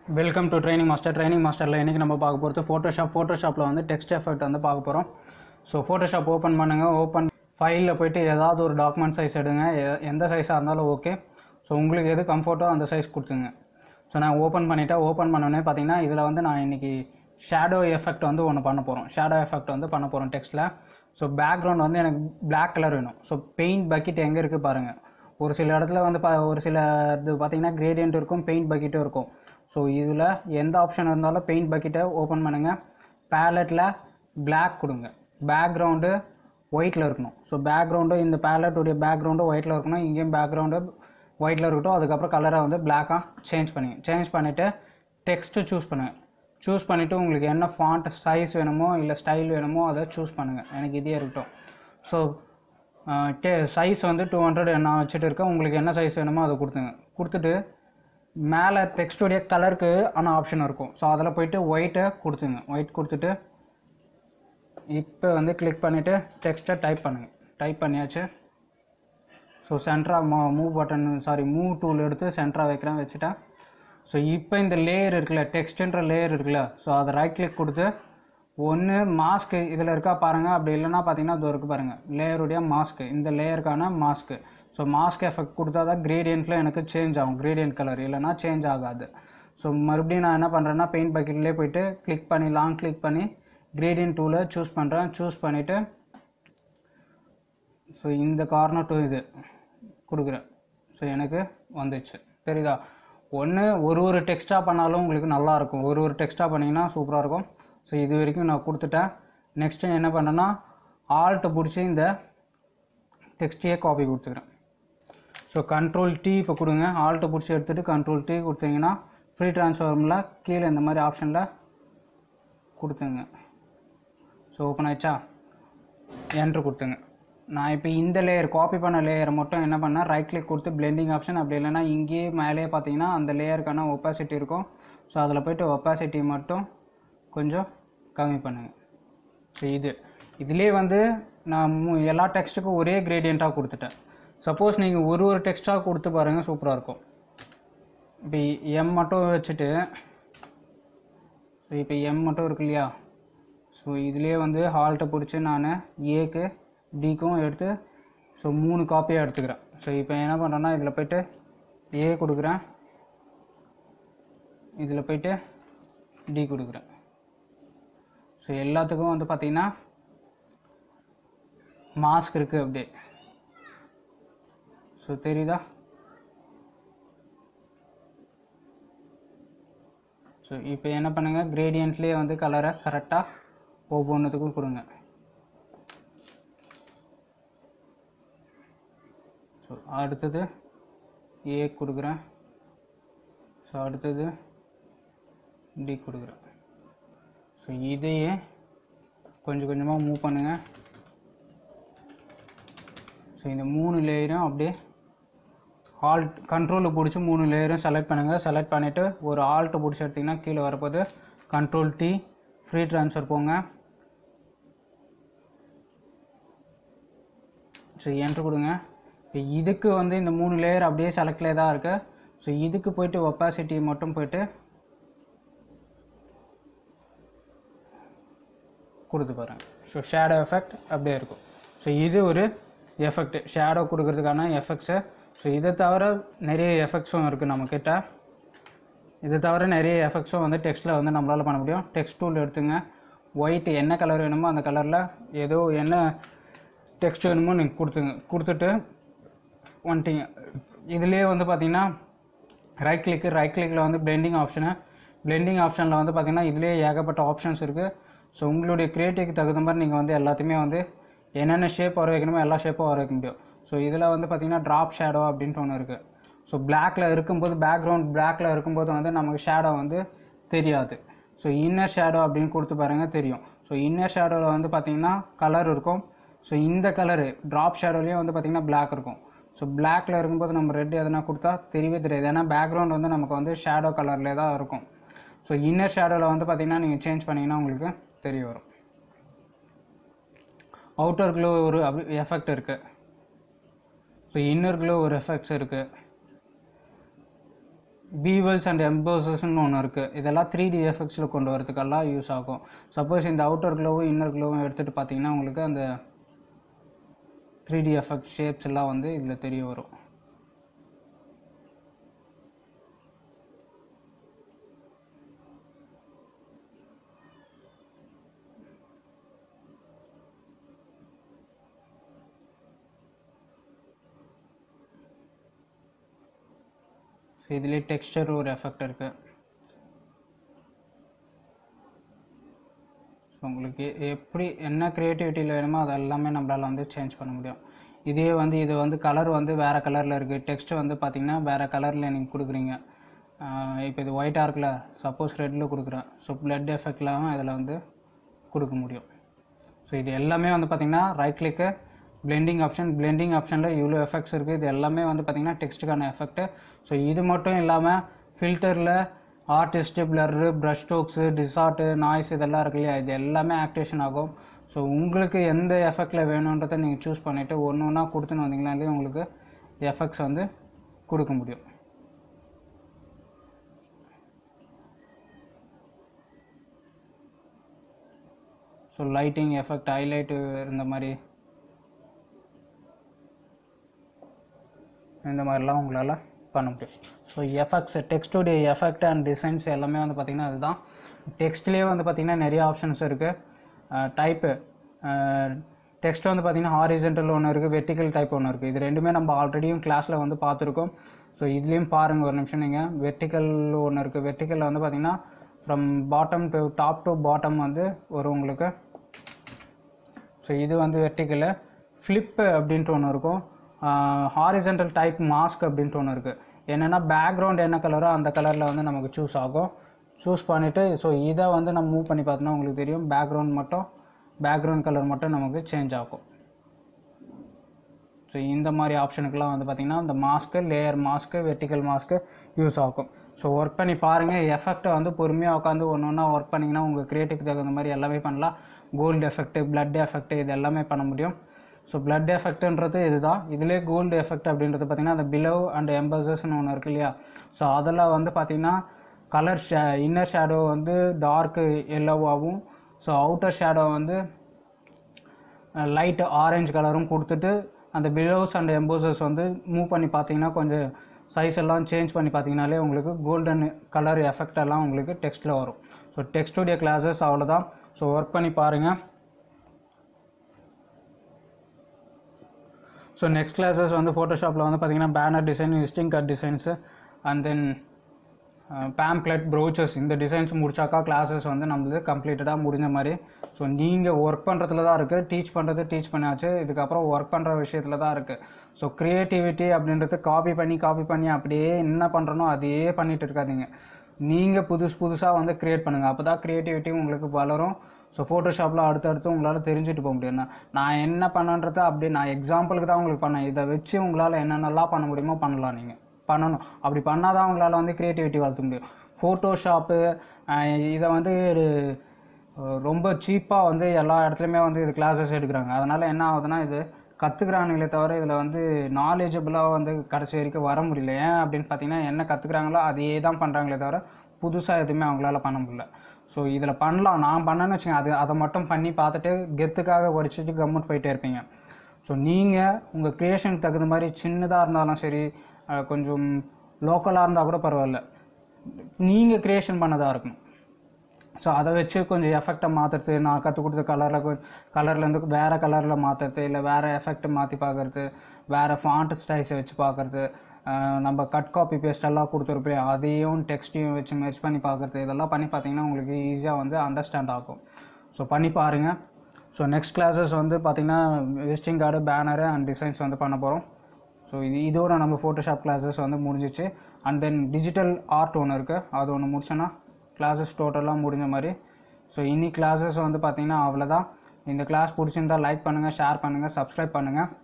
welcome to training master training மாஸ்டரில் இன்றைக்கி நம்ம பார்க்க போகிறது ஃபோட்டோஷாப் ஃபோட்டோஷாப்பில் வந்து டெக்ஸ்ட் எஃபெக்ட் வந்து பார்க்க போகிறோம் ஸோ ஃபோட்டோஷாப் ஓப்பன் பண்ணுங்கள் ஓப்பன் ஃபைலில் போயிட்டு ஏதாவது ஒரு டாக்குமெண்ட் சைஸ் எடுங்க எ- எந்த சைஸாக இருந்தாலும் ஓகே ஸோ உங்களுக்கு எது கம்ஃபர்ட்டோ அந்த சைஸ் கொடுத்துங்க ஸோ நான் ஓப்பன் பண்ணிவிட்டேன் ஓப்பன் பண்ணோடனே பார்த்தீங்கன்னா இதில் வந்து நான் இன்றைக்கி ஷேடோ எஃபெக்ட் வந்து ஒன்று பண்ண போகிறோம் ஷேடோ எஃபெக்ட் வந்து பண்ண போகிறோம் டெக்ஸ்ட்டில் ஸோ பேக்ரவுண்ட் வந்து எனக்கு Black கலர் வேணும் ஸோ பெயிண்ட் பக்கெட் எங்கே இருக்குது பாருங்கள் ஒரு சில இடத்துல வந்து பா ஒரு சில இது பார்த்தீங்கன்னா கிரேடியன்ட் இருக்கும் பெயிண்ட் பக்கெட்டும் இருக்கும் ஸோ இதில் எந்த ஆப்ஷன் இருந்தாலும் பெயிண்ட் பக்கெட்டை ஓப்பன் பண்ணுங்கள் பேலட்டில் Black கொடுங்க பேக்ரவுண்டு ஒயிட்டில் இருக்கணும் ஸோ பேக்ரவுண்டு இந்த பேலட்டுடைய பேக்ரவுண்டு ஒயிட்டில் இருக்கணும் இங்கேயும் பேக்ரவுண்டு ஒயிட்டில் இருக்கட்டும் அதுக்கப்புறம் கலரை வந்து பிளாக்காக சேஞ்ச் பண்ணுங்க சேஞ்ச் பண்ணிவிட்டு டெக்ஸ்ட்டு சூஸ் பண்ணுங்கள் சூஸ் பண்ணிவிட்டு உங்களுக்கு என்ன ஃபாண்ட் சைஸ் வேணுமோ இல்லை ஸ்டைல் வேணுமோ அதை சூஸ் பண்ணுங்கள் எனக்கு இதே இருக்கட்டும் ஸோ டே சைஸ் வந்து டூ ஹண்ட்ரட் நான் வச்சுட்டு இருக்கேன் உங்களுக்கு என்ன சைஸ் வேணுமோ அதை கொடுத்துங்க கொடுத்துட்டு மேலே டெக்ஸ்டுடைய கலருக்கு ஆன ஆப்ஷன் இருக்கும் ஸோ அதில் போயிட்டு ஒயிட்டை கொடுத்துங்க ஒயிட் கொடுத்துட்டு இப்போ வந்து கிளிக் பண்ணிவிட்டு டெக்ஸ்ட்டை டைப் பண்ணுங்கள் டைப் பண்ணியாச்சு so centre move button sorry move tool எடுத்து சென்ட்ரா வைக்கிறேன் வச்சுட்டேன் ஸோ இப்போ இந்த லேயர் இருக்குல்ல டெக்ஸ்ட்ன்ற லேயர் இருக்குல்ல ஸோ அதை ரைட் கிளிக் கொடுத்து ஒன்று மாஸ்க்கு இதில் இருக்கா பாருங்கள் அப்படி இல்லைன்னா பார்த்தீங்கன்னா அது இருக்கு பாருங்கள் லேயருடைய மாஸ்க்கு இந்த லேயருக்கான மாஸ்க்கு ஸோ மாஸ்க் எஃபெக்ட் கொடுத்தா தான் கிரேடியண்ட்டில் எனக்கு சேஞ்ச் ஆகும் கிரேடியன்ட் கலர் இல்லைன்னா சேஞ்ச் ஆகாது ஸோ மறுபடியும் நான் என்ன பண்ணுறேன்னா பெயிண்ட் பக்கெட்லேயே போயிட்டு கிளிக் பண்ணி லாங் கிளிக் பண்ணி கிரேடியன்ட் டூலை சூஸ் பண்ணுறேன் சூஸ் பண்ணிவிட்டு ஸோ இந்த கார்னர் டூ இது கொடுக்குறேன் ஸோ எனக்கு வந்துச்சு தெரியுதா ஒன்று ஒரு ஒரு டெக்ஸ்ட்டாக பண்ணாலும் உங்களுக்கு நல்லா இருக்கும் ஒரு ஒரு டெக்ஸ்ட்டாக பண்ணிங்கன்னா சூப்பராக இருக்கும் ஸோ இது வரைக்கும் நான் கொடுத்துட்டேன் நெக்ஸ்ட்டு என்ன பண்ணேன்னா ஆல்ட்டை பிடிச்சி இந்த டெக்ஸ்ட்டையே காப்பி கொடுத்துக்கிறேன் ஸோ கண்ட்ரோல் டி இப்போ கொடுங்க ஆல்ட்டை பிடிச்சி எடுத்துகிட்டு கண்ட்ரோல் டி கொடுத்தீங்கன்னா ஃப்ரீ ட்ரான்ஸ்ஃபார்மில் கீழே இந்த மாதிரி ஆப்ஷனில் கொடுத்துங்க ஸோ ஓப்பன் ஆயிடுச்சா என்ட்ரு கொடுத்துங்க நான் இப்போ இந்த லேயர் காப்பி பண்ண லேயரை மட்டும் என்ன பண்ணேன் ரைட் கிளிக் கொடுத்து பிளெண்டிங் ஆப்ஷன் அப்படி இல்லைன்னா இங்கேயே மேலேயே பார்த்தீங்கன்னா அந்த லேயருக்கான ஒப்பாசிட்டி இருக்கும் ஸோ அதில் போயிட்டு ஒப்பாசிட்டி மட்டும் கொஞ்சம் கம்மி பண்ணுங்கள் ஸோ இது இதுலேயே வந்து நான் மு- எல்லா டெக்ஸ்ட்டுக்கும் ஒரே கிரேடியண்ட்டாக கொடுத்துட்டேன் சப்போஸ் நீங்கள் ஒரு ஒரு டெக்ஸ்ட்டாக கொடுத்து பாருங்கள் சூப்பராக இருக்கும் இப்போ எம் மட்டும் வச்சுட்டு ஸோ இப்போ எம் மட்டும் இருக்கு இல்லையா ஸோ இதுலேயே வந்து ஹால்ட்டை பிடிச்சி நான் ஏக்கு டிக்கும் எடுத்து ஸோ மூணு காப்பியாக எடுத்துக்கிறேன் ஸோ இப்போ என்ன பண்ணுறேன்னா இதில் போயிட்டு ஏ கொடுக்குறேன் இதில் போயிட்டு டி கொடுக்குறேன் ஸோ எல்லாத்துக்கும் வந்து பார்த்திங்கன்னா மாஸ்க் இருக்குது அப்படியே ஸோ தெரியுதா ஸோ இப்போ என்ன பண்ணுங்கள் கிரேடியன்ட்லேயே வந்து கலரை கரெக்டாக ஒவ்வொன்றுத்துக்கும் கொடுங்க ஸோ அடுத்தது ஏ கொடுக்குறேன் ஸோ அடுத்தது டி கொடுக்குறேன் ஸோ இதையே கொஞ்சம் கொஞ்சமாக மூவ் பண்ணுங்கள் ஸோ இந்த மூணு லேயரும் அப்படியே ஆல்ட் கண்ட்ரோலில் பிடிச்சி மூணு லேயரும் செலக்ட் பண்ணுங்கள் செலக்ட் பண்ணிவிட்டு ஒரு ஆல்ட்டை பிடிச்சி எடுத்திங்கன்னா கீழே வரப்போது கண்ட்ரோல் டி ஃப்ரீ ட்ரான்ஸ்ஃபர் போங்க ஸோ என்ட்ரு கொடுங்க இப்போ இதுக்கு வந்து இந்த மூணு லேயர் அப்படியே செலக்ட்லேயே தான் இருக்குது ஸோ இதுக்கு போயிட்டு ஒப்பாசிட்டி மட்டும் போயிட்டு கொடுத்து பாருங்க ஸோ ஷேடோ எஃபெக்ட் அப்படியே இருக்கும் ஸோ இது ஒரு எஃபெக்ட் ஷேடோ கொடுக்கறதுக்கான எஃபெக்ட்ஸு ஸோ இதை தவிர நிறைய எஃபெக்ட்ஸும் இருக்குது நம்மக்கிட்ட இதை தவிர நிறைய எஃபெக்ட்ஸும் வந்து டெக்ஸ்ட்டில் வந்து நம்மளால் பண்ண முடியும் டெக்ஸ்ட் டூல் எடுத்துங்க ஒயிட் என்ன கலர் வேணுமோ அந்த கலரில் ஏதோ என்ன டெக்ஸ்ட் வேணுமோ நீங்கள் கொடுத்துங்க கொடுத்துட்டு வந்துட்டீங்க இதுலேயே வந்து பார்த்தீங்கன்னா ரைட் கிளிக்கு ரைட் கிளிக்கில் வந்து பிளெண்டிங் ஆப்ஷனு பிளெண்டிங் ஆப்ஷனில் வந்து பார்த்தீங்கன்னா இதுலேயே ஏகப்பட்ட ஆப்ஷன்ஸ் இருக்குது ஸோ உங்களுடைய கிரியேட்டிவ்க்கு தகுந்த மாதிரி நீங்கள் வந்து எல்லாத்தையுமே வந்து என்னென்ன ஷேப் வர வைக்கணுமோ எல்லா ஷேப்பும் வர வைக்க முடியும் ஸோ இதில் வந்து பார்த்தீங்கன்னா ட்ராப் ஷேடோ அப்படின்ட்டு ஒன்று இருக்குது ஸோ பிளாக்ல இருக்கும்போது பேக்ரவுண்ட் பிளாக்ல இருக்கும்போது வந்து நமக்கு ஷேடோ வந்து தெரியாது ஸோ இன்னர் ஷேடோ அப்படின்னு கொடுத்து பாருங்கள் தெரியும் ஸோ இன்னர் ஷேடோவில் வந்து பார்த்தீங்கன்னா கலர் இருக்கும் ஸோ இந்த கலரு ட்ராப் ஷேடோலேயே வந்து பார்த்தீங்கன்னா பிளாக் இருக்கும் ஸோ பிளாக்ல இருக்கும்போது நம்ம ரெட் எதனா கொடுத்தா தெரியவே தெரியாது ஏன்னா பேக்ரவுண்ட் வந்து நமக்கு வந்து ஷேடோ கலர்லேயே தான் இருக்கும் ஸோ இன்னர் ஷேடோவில் வந்து பார்த்தீங்கன்னா நீங்கள் சேஞ்ச் பண்ணிங்கன்னா உங்களுக்கு தெரிய வரும் அவுட்டர் க்ளோ ஒரு எஃபெக்ட் இருக்குது ஸோ இன்னர் க்ளோ ஒரு எஃபெக்ட்ஸ் இருக்குது பீவல்ஸ் அண்ட் எம்போசஸ்ன்னு ஒன்று இருக்குது இதெல்லாம் த்ரீ டி எஃபெக்ட்ஸில் கொண்டு வரதுக்கெல்லாம் யூஸ் ஆகும் சப்போஸ் இந்த அவுட்டர் க்ளோவும் இன்னர் க்ளோவும் எடுத்துகிட்டு பார்த்தீங்கன்னா உங்களுக்கு அந்த த்ரீ டி எஃபெக்ட் ஷேப்ஸ் எல்லாம் வந்து இதில் தெரிய வரும் ஸோ இதுலேயே டெக்ஸ்டர் ஒரு எஃபெக்ட் இருக்குது ஸோ உங்களுக்கு எப்படி என்ன க்ரியேட்டிவிட்டியில் வேணுமோ அது எல்லாமே நம்மளால் வந்து சேஞ்ச் பண்ண முடியும் இதே வந்து இது வந்து கலர் வந்து வேறு கலரில் இருக்குது டெக்ஸ்ட் வந்து பார்த்திங்கன்னா வேறு கலரில் நீங்கள் கொடுக்குறீங்க இப்போ இது ஒயிட்டாக இருக்குல்ல சப்போஸ் ரெட்டில் கொடுக்குறேன் ஸோ பிளட் எஃபெக்ட்லாம் இதில் வந்து கொடுக்க முடியும் ஸோ இது எல்லாமே வந்து பார்த்திங்கன்னா ரைட் கிளிக்கு பிளெண்டிங் ஆப்ஷன் பிளெண்டிங் ஆப்ஷனில் இவ்வளோ எஃபெக்ட்ஸ் இருக்குது இது எல்லாமே வந்து பார்த்திங்கன்னா டெக்ஸ்ட்டுக்கான எஃபெக்ட்டு ஸோ இது மட்டும் இல்லாமல் ஃபில்டரில் artist blur brush strokes distort noise இதெல்லாம் இருக்கு இல்லையா இது எல்லாமே ஆக்டிவேஷன் ஆகும் ஸோ உங்களுக்கு எந்த எஃபெக்டில் வேணுன்றதை நீங்கள் சூஸ் பண்ணிவிட்டு ஒன்று ஒன்றா கொடுத்துன்னு வந்தீங்கனாலே உங்களுக்கு எஃபெக்ட்ஸ் வந்து கொடுக்க முடியும் ஸோ லைட்டிங் எஃபெக்ட் ஹைலைட்டு இந்த மாதிரி இந்த மாதிரிலாம் உங்களால் பண்ண முடியும் ஸோ எஃபெக்ட்ஸ் டெக்ஸ்டுடைய எஃபெக்ட் அண்ட் டிசைன்ஸ் எல்லாமே வந்து பார்த்திங்கன்னா அதுதான் டெக்ஸ்ட்லேயே வந்து பார்த்திங்கன்னா நிறைய ஆப்ஷன்ஸ் இருக்குது டைப்பு டெக்ஸ்ட் வந்து பார்த்திங்கன்னா ஹாரிசென்டல் ஒன்று இருக்குது வெர்டிக்கல் டைப் ஒன்று இருக்குது இது ரெண்டுமே நம்ம ஆல்ரெடியும் கிளாஸில் வந்து பார்த்துருக்கோம் ஸோ இதுலேயும் பாருங்கள் ஒரு நிமிஷம் நீங்கள் வெர்டிக்கல் ஒன்று இருக்குது வெர்டிக்கலில் வந்து பார்த்திங்கன்னா from bottom to top to bottom வந்து ஒரு உங்களுக்கு ஸோ இது வந்து வெர்டிக்கலு ஃப்ளிப்பு அப்படின்ட்டு ஒன்று இருக்கும் ஹாரிசென்டல் டைப் மாஸ்க் அப்படின்ட்டு ஒன்று இருக்குது என்னென்னா பேக்ரவுண்ட் என்ன கலரோ அந்த கலரில் வந்து நமக்கு சூஸ் ஆகும் சூஸ் பண்ணிவிட்டு ஸோ இதை வந்து நம்ம மூவ் பண்ணி பார்த்தோன்னா உங்களுக்கு தெரியும் பேக்ரவுண்ட் மட்டும் பேக்ரவுண்ட் கலர் மட்டும் நமக்கு சேஞ்ச் ஆகும் ஸோ இந்த மாதிரி ஆப்ஷனுக்குலாம் வந்து பார்த்திங்கன்னா இந்த mask layer mask vertical mask use ஆகும் ஸோ ஒர்க் பண்ணி பாருங்கள் எஃபெக்ட்டை வந்து பொறுமையாக உட்காந்து ஒன்று ஒன்றா ஒர்க் பண்ணிங்கன்னா உங்கள் க்ரியேட்டிவ்க்கு தகுந்த மாதிரி எல்லாமே பண்ணலாம் கோல்டு எஃபெக்ட்டு பிளட் எஃபெக்ட்டு இது எல்லாமே பண்ண முடியும் ஸோ பிளட் எஃபெக்ட்ன்றது இதுதான் இதிலே கோல்டு எஃபெக்ட் அப்படின்றது பார்த்திங்கன்னா அந்த பிலவ் அண்ட் எம்பசஸ்னு ஒன்று இருக்கு இல்லையா ஸோ அதில் வந்து பார்த்திங்கன்னா கலர் ஷே இன்னர் ஷேடோ வந்து டார்க்கு எல்லோவாகவும் ஸோ அவுட்டர் ஷேடோ வந்து லைட் ஆரஞ்சு கலரும் கொடுத்துட்டு அந்த பிலோஸ் அண்ட் எம்போசஸ் வந்து மூவ் பண்ணி பார்த்தீங்கன்னா கொஞ்சம் சைஸ் எல்லாம் சேஞ்ச் பண்ணி பார்த்தீங்கனாலே உங்களுக்கு கோல்டன் கலர் எஃபெக்ட் எல்லாம் உங்களுக்கு டெக்ஸ்ட்டில் வரும் ஸோ டெக்ஸ்டுடைய கிளாஸஸ் அவ்வளோதான் ஸோ ஒர்க் பண்ணி பாருங்கள் ஸோ நெக்ஸ்ட் கிளாஸஸ் வந்து ஃபோட்டோஷாப்பில் வந்து பார்த்தீங்கன்னா banner design visiting card designs and then pamphlet brochures இந்த டிசைன்ஸ் முடிச்சாக்கா கிளாஸஸ் வந்து நம்மளுக்கு கம்ப்ளீட்டடாக முடிஞ்ச மாதிரி ஸோ நீங்கள் ஒர்க் பண்ணுறதுல தான் இருக்குது டீச் பண்ணுறது டீச் பண்ணியாச்சு இதுக்கப்புறம் ஒர்க் பண்ணுற விஷயத்தில் தான் இருக்குது ஸோ க்ரியேட்டிவிட்டி அப்படின்றது காப்பி பண்ணி காப்பி பண்ணி அப்படியே என்ன பண்ணுறனோ அதையே பண்ணிட்டு இருக்காதீங்க நீங்கள் புதுசு புதுசாக வந்து க்ரியேட் பண்ணுங்கள் அப்போ தான் க்ரியேட்டிவிட்டி உங்களுக்கு வளரும் ஸோ ஃபோட்டோஷாப்பில் அடுத்தடுத்து உங்களால் தெரிஞ்சுட்டு போக முடியும் நான் நான் என்ன பண்ணன்றதை அப்படியே நான் எக்ஸாம்பிளுக்கு தான் உங்களுக்கு பண்ணேன் இதை வச்சு உங்களால் என்னென்னலாம் பண்ண முடியுமோ பண்ணலாம் நீங்கள் பண்ணணும் அப்படி பண்ணால் தான் உங்களால் வந்து க்ரியேட்டிவிட்டி வளர்த்த முடியும் ஃபோட்டோஷாப்பு இதை வந்து ஒரு, அஹ், ரொம்ப சீப்பாக வந்து எல்லா இடத்துலையுமே வந்து இது கிளாஸஸ் எடுக்கிறாங்க அதனால் என்ன ஆகுதுன்னா இது கற்றுக்குறானுங்களே தவிர இதில் வந்து நாலேஜபிளாக வந்து கடைசி வரைக்கும் வர முடியல ஏன் அப்படின்னு பார்த்தீங்கன்னா என்ன கற்றுக்குறாங்களோ அதையே தான் பண்ணுறாங்களே தவிர புதுசாக எதுவுமே அவங்களால பண்ண முடியல ஸோ இதில் பண்ணலாம் நான் பண்ணேன்னு வச்சுங்க அது அதை மட்டும் பண்ணி பார்த்துட்டு கெத்துக்காக படிச்சுட்டு கம்முட்டு போயிட்டே இருப்பீங்க ஸோ நீங்கள் உங்கள் க்ரியேஷனுக்கு தகுந்த மாதிரி சின்னதாக இருந்தாலும் சரி அஹ், கொஞ்சம் லோக்கலாக இருந்தால் கூட பரவாயில்ல நீங்கள் க்ரியேஷன் பண்ணதாக இருக்கணும் ஸோ அதை வச்சு கொஞ்சம் எஃபெக்டை மாற்றுறது நான் கற்றுக் கொடுத்த கலரில் கலர்லேருந்து வேறு கலரில் மாற்றுறது இல்லை வேறு எஃபெக்ட் மாற்றி பார்க்குறது வேறு ஃபாண்ட் ஸ்டைஸை வச்சு பார்க்குறது நம்ம கட் காப்பி பேஸ்ட் எல்லாம் கொடுத்துருப்போம் அதையும் டெக்ஸ்ட்டையும் வச்சு மெர்ச் பண்ணி பார்க்குறது இதெல்லாம் பண்ணி பார்த்தீங்கன்னா உங்களுக்கு ஈஸியாக வந்து அண்டர்ஸ்டாண்ட் ஆகும் ஸோ பண்ணி பாருங்கள் ஸோ நெக்ஸ்ட் கிளாஸஸ் வந்து பார்த்திங்கன்னா visiting card banner and designs வந்து பண்ண போகிறோம் ஸோ இது இதோட நம்ம ஃபோட்டோஷாப் கிளாஸஸ் வந்து முடிஞ்சிச்சு அண்ட் தென் டிஜிட்டல் ஆர்ட் ஒன்று இருக்குது அது ஒன்று முடிச்சோன்னா கிளாஸஸ் டோட்டலாக முடிஞ்ச மாதிரி ஸோ இன்னி கிளாஸஸ் வந்து பார்த்திங்கன்னா அவ்வளோதான் இந்த கிளாஸ் பிடிச்சிருந்தா லைக் பண்ணுங்கள் ஷேர் பண்ணுங்கள் சப்ஸ்கிரைப் பண்ணுங்கள்